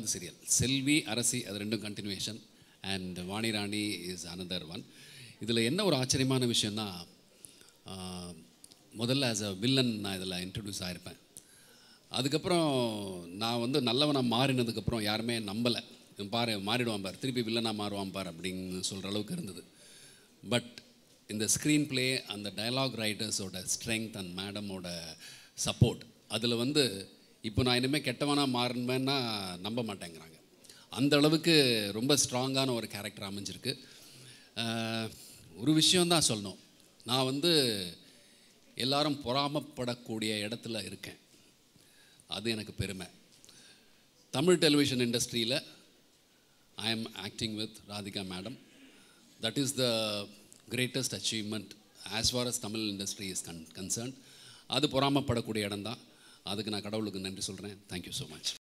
ரெண்டாவது சீரியல் செல்வி அரசி அது ரெண்டும் continuation and Vani Rani is another one இதில் என்ன ஒரு ஆச்சரியமான விஷயம்னா ஆஹ், முதல்ல ஆஸ் அ வில்லன் நான் இதில் இன்ட்ரடியூஸ் ஆகிருப்பேன் அதுக்கப்புறம் நான் வந்து நல்லவனாக மாறினதுக்கப்புறம் யாருமே நம்பலை இவன் பாரு மாறிடுவான் பார் திருப்பி வில்லனாக மாறுவான் பார் அப்படின்னு சொல்கிற அளவுக்கு இருந்தது பட் இந்த ஸ்க்ரீன் ப்ளே அந்த டயலாக் ரைட்டர்ஸோட ஸ்ட்ரெங்க் அண்ட் மேடமோட சப்போர்ட் அதில் வந்து இப்போ நான் இனிமேல் கெட்டவனாக மாறினேன்னா நம்ப மாட்டேங்கிறாங்க அந்த அளவுக்கு ரொம்ப ஸ்ட்ராங்கான ஒரு கேரக்டர் அமைஞ்சிருக்கு ஆஹ், ஒரு விஷயம்தான் சொல்லணும் நான் வந்து எல்லாரும் பொறாமப்படக்கூடிய இடத்துல இருக்கேன் அது எனக்கு பெருமை தமிழ் டெலிவிஷன் இண்டஸ்ட்ரியில் I am acting with Radhika madam that is the greatest achievement as far as Tamil industry is con concern அது பொறாமப்படக்கூடிய இடம் தான் அதுக்கு நான் கடவுளுக்கு நன்றி சொல்கிறேன் தேங்க்யூ ஸோ மச்